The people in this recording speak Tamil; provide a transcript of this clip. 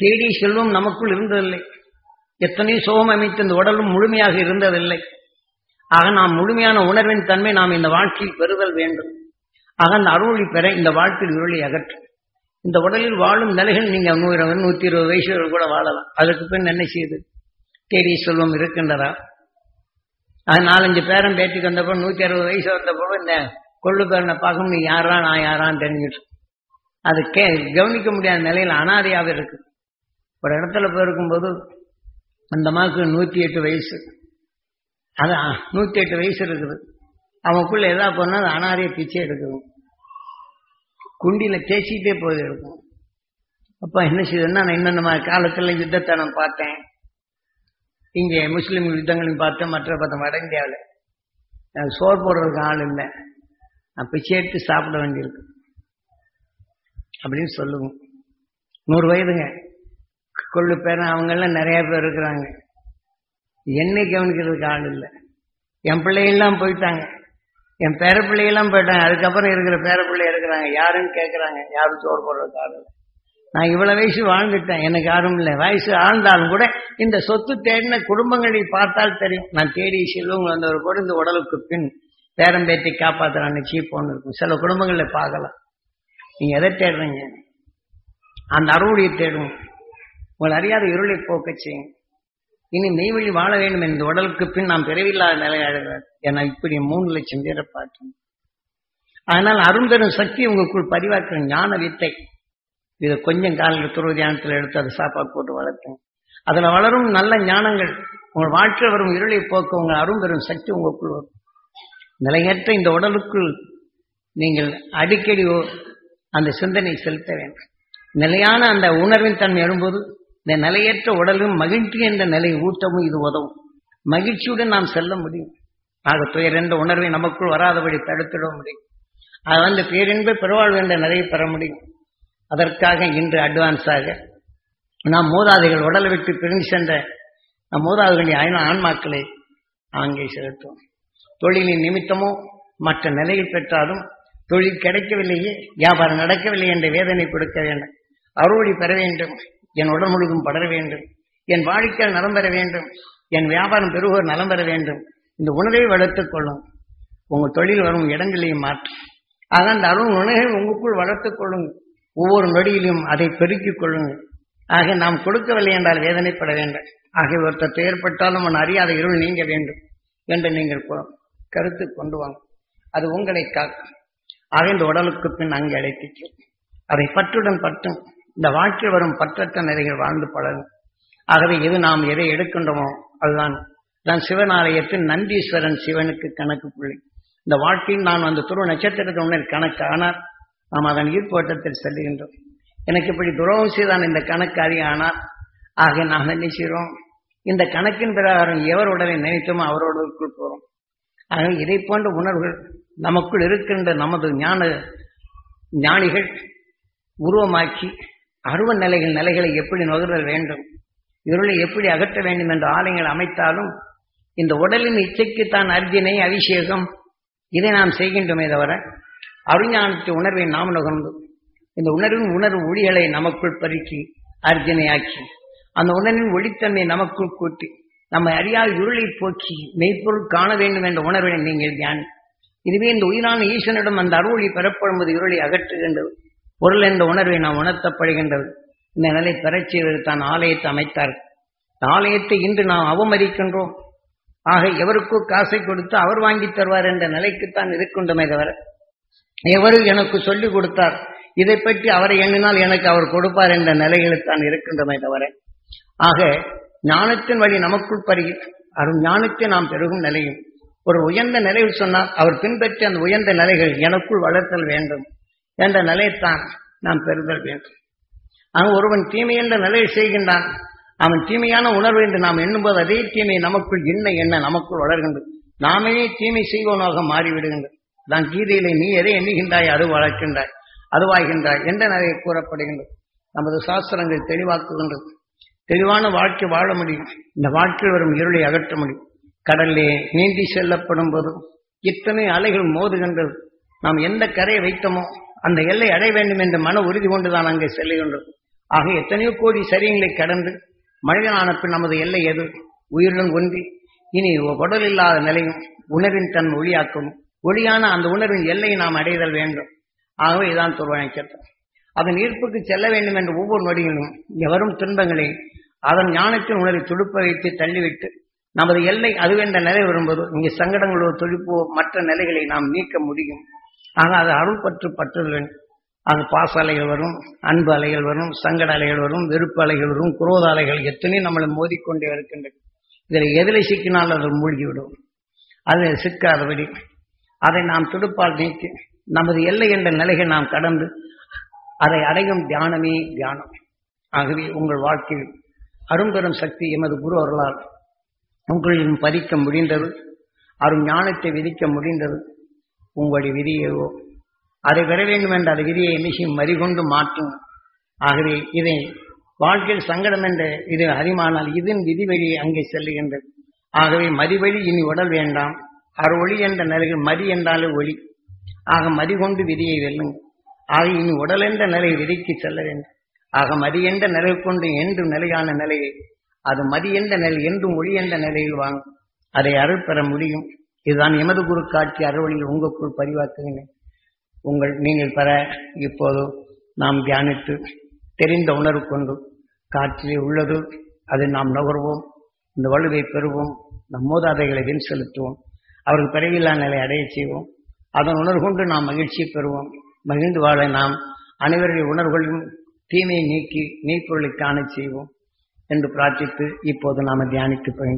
தேடி செல்வம் நமக்குள் இருந்ததில்லை எத்தனை சுகம் அமைத்து இந்த உடலும் முழுமையாக இருந்ததில்லை ஆக நாம் முழுமையான உணர்வின் தன்மை நாம் இந்த வாழ்க்கையில் பெறுதல் வேண்டும் ஆக அந்த அருளி பெற இந்த வாழ்க்கையில் இருளை அகற்றும் இந்த உடலில் வாழும் நிலைகள் நீங்க நூறு நூத்தி இருபது வயசு கூட வாழலாம் அதுக்கு பின் என்ன செய்யுது தேடி செல்வம் இருக்கின்றதா அது நாலஞ்சு பேரன் பேட்டிக்கு வந்தப்போ நூத்தி அறுபது வயசு வந்தப்போ இந்த கொள்ளு பேரனை பார்க்கும் நீ யாரா நான் யாரான்னு தெரிஞ்சுட்டு அது கே கவனிக்க முடியாத நிலையில் அனாதையாக இருக்கு ஒரு இடத்துல போயிருக்கும்போது அந்த மாவுக்கு நூத்தி எட்டு வயசு அது நூத்தி எட்டு வயசு இருக்குது அவனுக்குள்ள எதா பண்ணா அது அனாதைய பிச்சை எடுக்கணும் குண்டியில தேய்ச்சிக்கிட்டே போகுது இருக்கும் அப்ப என்ன செய்யுதுன்னா நான் இன்னொன்று மாதிரி காலத்துல யுத்தத்தை நான் பார்த்தேன் இங்கே முஸ்லீம் யுத்தங்களையும் பார்த்தேன் மற்ற பார்த்தேன் வட இந்தியாவில் எனக்கு சோறு போடுறதுக்கு ஆள் இல்லை நான் பிச்சை எடுத்து சாப்பிட வேண்டியிருக்கு அப்படின்னு சொல்லுவோம் நூறு வயதுங்க கொள்ளு பேர் அவங்கெல்லாம் நிறைய பேர் இருக்கிறாங்க என்னை கவனிக்கிறதுக்கு ஆள் இல்லை என் பிள்ளையெல்லாம் போயிட்டாங்க என் பேர பிள்ளையெல்லாம் போயிட்டாங்க அதுக்கப்புறம் இருக்கிற பேர பிள்ளை இருக்கிறாங்க யாருன்னு கேட்குறாங்க யாரும் சோறு போடுறதுக்கு ஆள் இல்லை நான் இவ்வளவு வயசு வாழ்ந்துட்டேன் எனக்கு யாரும் இல்லை வயசு ஆழ்ந்தாலும் கூட இந்த சொத்து தேடின குடும்பங்களை பார்த்தால் தெரியும் நான் தேடி செல்வங்க வந்தவர் கூட இந்த உடலுக்கு பின் பேரம்பேத்தி காப்பாற்றுறான்னு சீப்போன்னு இருக்கும் சில குடும்பங்கள்ல பார்க்கலாம் நீங்க எதை தேடுறீங்க அந்த அறுவடையை தேடும் உங்களை அறியாத இருளை போக்க செய்யும் இனி மெய்வழி வாழ வேண்டும் இந்த உடலுக்கு பின் நாம் பிறவில்லாத நிலை அழுகிறார் என இப்படி மூணு லட்சம் பேரை பார்த்தோம் அதனால் அருந்தரும் சக்தி உங்களுக்குள் பதிவாக்குற ஞான வித்தை இதை கொஞ்சம் காலையில் துருவ தியானத்தில் எடுத்து அதை சாப்பாடு போட்டு வளர்த்தேன் அதுல வளரும் நல்ல ஞானங்கள் உங்கள் வாழ்க்கையில் வரும் இருளை போக்க உங்கள் அரும்பெரும் சக்தி உங்களுக்குள் வரும் நிலையற்ற இந்த உடலுக்குள் நீங்கள் அடிக்கடி அந்த சிந்தனை செலுத்த வேண்டும் நிலையான அந்த உணர்வின் தன்மை எழும்போது இந்த நிலையற்ற உடலும் மகிழ்ச்சி என்ற நிலை ஊட்டமும் இது உதவும் மகிழ்ச்சியுடன் நாம் செல்ல முடியும் ஆக துயர் என்ற உணர்வை நமக்குள் வராதபடி தடுத்திட முடியும் அது வந்து பேரின்ப பெருவாழ்வு என்ற நிலையை பெற முடியும் அதற்காக இன்று அட்வான்ஸாக நாம் மூதாதைகள் உடலை விட்டு பிரிந்து சென்ற நம் மூதாதைகளுடைய ஐநா ஆன்மாக்களை அங்கே செலுத்துவோம் தொழிலின் நிமித்தமோ மற்ற நிலையில் பெற்றாலும் தொழில் கிடைக்கவில்லையே வியாபாரம் நடக்கவில்லை என்ற வேதனை கொடுக்க வேண்டும் அறுவடை பெற வேண்டும் என் உடல் முழுதும் படர வேண்டும் என் வாழ்க்கையில் நலம் பெற வேண்டும் என் வியாபாரம் பெறுவோர் நலம் பெற வேண்டும் இந்த உணவை வளர்த்துக் கொள்ளும் உங்கள் தொழில் வரும் இடங்களையும் மாற்றும் ஆக அந்த அருள் உணவை உங்களுக்குள் வளர்த்துக் கொள்ளுங்கள் ஒவ்வொரு நொடியிலும் அதை பெருக்கிக் கொள்ளுங்கள் ஆக நாம் கொடுக்கவில்லை என்றால் வேதனைப்பட வேண்டும் ஆகிய ஒருத்தர் ஏற்பட்டாலும் அவன் அறியாத இருள் நீங்க வேண்டும் என்று நீங்கள் கருத்து கொண்டு வாங்க அது உங்களை காக்கும் ஆக இந்த உடலுக்கு பின் அங்கே அழைத்து அதை பற்றுடன் பற்றும் இந்த வாழ்க்கையில் வரும் பற்றற்ற நிலைகள் வாழ்ந்து பழகும் ஆகவே எது நாம் எதை எடுக்கின்றோமோ அதுதான் தான் சிவனாலயத்தில் நந்தீஸ்வரன் சிவனுக்கு கணக்கு புள்ளி இந்த வாழ்க்கையில் நான் அந்த துருவ நட்சத்திரத்திற்கு முன்னர் கணக்கு ஆனால் நாம் அதன் ஈர்ப்போட்டத்தில் செல்லுகின்றோம் எனக்கு இப்படி துரோகம் செய்தான் இந்த கணக்கு அதிகம் ஆனால் ஆக நாம் என்ன செய்கிறோம் இந்த கணக்கின் பிரகாரம் எவர் உடலை நினைத்தோமோ அவரோடுக்குள் போகிறோம் ஆக இதை போன்ற உணர்வுகள் நமக்குள் இருக்கின்ற நமது ஞான ஞானிகள் உருவமாக்கி அருவ நிலைகள் நிலைகளை எப்படி நுகர்தல் வேண்டும் இருளை எப்படி அகற்ற வேண்டும் என்ற ஆலயங்கள் அமைத்தாலும் இந்த உடலின் இச்சைக்குத்தான் அர்ஜினை அபிஷேகம் இதை நாம் செய்கின்றோமே தவிர அருஞானத்தை உணர்வை நாம் நுகர்ந்து இந்த உணர்வின் உணர்வு ஒளிகளை நமக்குள் பருக்கி அர்ஜனையாக்கி அந்த உணர்வின் ஒளித்தன்மை நமக்குள் கூட்டி நம்மை அறியாத இருளை போக்கி மெய்ப்பொருள் காண வேண்டும் என்ற உணர்வினை நீங்கள் தியானி இதுவே இந்த உயிரான ஈசனிடம் அந்த அருளை பெறப்படும்போது இருளை அகற்றுகின்றது பொருள் என்ற உணர்வை நாம் உணர்த்தப்படுகின்றது இந்த நிலை பெறச் செய்வது தான் ஆலயத்தை அமைத்தார் ஆலயத்தை இன்று நாம் அவமதிக்கின்றோம் ஆக எவருக்கோ காசை கொடுத்து அவர் வாங்கி தருவார் என்ற நிலைக்குத்தான் இருக்கின்றமே தவிர எவரு எனக்கு சொல்லிக் கொடுத்தார் இதை பற்றி அவரை எண்ணினால் எனக்கு அவர் கொடுப்பார் என்ற நிலைகளுத்தான் இருக்கின்றமே தவிர ஆக ஞானத்தின் வழி நமக்குள் பருகி அரும் ஞானத்தை நாம் பெருகும் நிலையும் ஒரு உயர்ந்த நிலையில் சொன்னால் அவர் பின்பற்றி அந்த உயர்ந்த நிலைகள் எனக்குள் வளர்த்தல் வேண்டும் என்ற நிலையைத்தான் நாம் பெறுதல் வேண்டும் ஆக ஒருவன் தீமை என்ற நிலையை செய்கின்றான் அவன் தீமையான உணர்வு என்று நாம் எண்ணும்போது அதே தீமை நமக்குள் என்ன என்ன நமக்குள் வளர்கின்றது நாமே தீமை செய்வனாக மாறிவிடுகின்றது தான் கீதையிலே நீ எதை எண்ணுகின்றாய் அது வளர்க்கின்றாய் அதுவாகின்றாய் என்ற நிலையை கூறப்படுகின்றது நமது சாஸ்திரங்கள் தெளிவாக்குகின்றது தெளிவான வாழ்க்கை வாழ முடியும் இந்த வாழ்க்கையில் வரும் இருளை அகற்ற முடியும் கடல்லே நீந்தி செல்லப்படும் போதும் இத்தனை அலைகள் மோதுகின்றது நாம் எந்த கரையை வைத்தோமோ அந்த எல்லை அடைய வேண்டும் என்ற மன உறுதி கொண்டுதான் அங்கே செல்லுகின்றது ஆக எத்தனையோ கோடி சரியங்களை கடந்து மனிதனான பின் நமது எல்லை எது உயிருடன் ஒன்றி இனி உடல் இல்லாத நிலையும் உணர்வின் தன் ஒளியாக்கும் ஒளியான அந்த உணர்வின் எல்லையை நாம் அடைதல் வேண்டும் ஆகவே இதான் துர்வாணிக்கட்டும் அதன் ஈர்ப்புக்கு செல்ல வேண்டும் என்ற ஒவ்வொரு நொடியிலும் எவரும் துன்பங்களை அதன் ஞானத்தின் உணர்வை துடுப்ப வைத்து தள்ளிவிட்டு நமது எல்லை அதுவென்ற நிலை வரும்போது இங்கே சங்கடங்களோ துடிப்போ மற்ற நிலைகளை நாம் நீக்க முடியும் ஆக அது அருள் பற்று பற்றுதல் அது பாச அலைகள் வரும் அன்பு அலைகள் வரும் சங்கட அலைகள் வரும் வெறுப்பு அலைகள் வரும் குரோத அலைகள் எத்தனையும் நம்மளை மோதிக்கொண்டே இருக்கின்றது இதில் எதில் சிக்கினால் அது மூழ்கிவிடும் அது சிக்காதபடி அதை நாம் துடுப்பால் நீக்கி நமது எல்லை என்ற நிலைகள் நாம் கடந்து அதை அடையும் தியானமே தியானம் ஆகவே உங்கள் வாழ்க்கையில் அரும்பெரும் சக்தி எமது குரு அவர்களால் உங்களின் பதிக்க முடிந்தது அரும் ஞானத்தை விதிக்க முடிந்தது உங்களுடைய விதியவோ அதை பெற வேண்டும் என்ற அந்த விதியை நிச்சயம் மறிகொண்டு மாற்றும் ஆகவே இதை வாழ்க்கையில் சங்கடம் என்ற இது அறிமானால் இதன் விதி வழி அங்கே செல்லுகின்றது ஆகவே மதிவழி இனி உடல் வேண்டாம் அரு ஒளி என்ற நிலையில் மதி என்றாலே ஒளி ஆக மதி கொண்டு விதியை வெல்லுங்க ஆக இனி உடல் என்ற நிலை விதிக்கு செல்ல வேண்டும் ஆக மதி என்ற நிலை கொண்டு என்றும் நிலையான நிலையை அது மதி என்ற நிலை என்றும் ஒளி என்ற நிலையில் வாங்கும் அதை அருள் பெற முடியும் இதுதான் எமது குரு காட்சி அறுவழியில் உங்களுக்குள் பதிவாக்குகிறேன் உங்கள் நீங்கள் பெற இப்போது நாம் தியானித்து தெரிந்த உணர்வு கொண்டு காற்றிலே உள்ளது அதை நாம் நுகர்வோம் இந்த வலுவை பெறுவோம் நம் மூதாதைகளை வென் செலுத்துவோம் அவர்கள் பிறவில்லா நிலை அடைய செய்வோம் அதன் உணர்வு கொண்டு நாம் மகிழ்ச்சி பெறுவோம் மகிழ்ந்து வாழ நாம் அனைவருடைய உணர்வுகளையும் தீமையை நீக்கி நீப்பொருளை காண செய்வோம் என்று பிரார்த்தித்து இப்போது நாம் தியானித்து போய்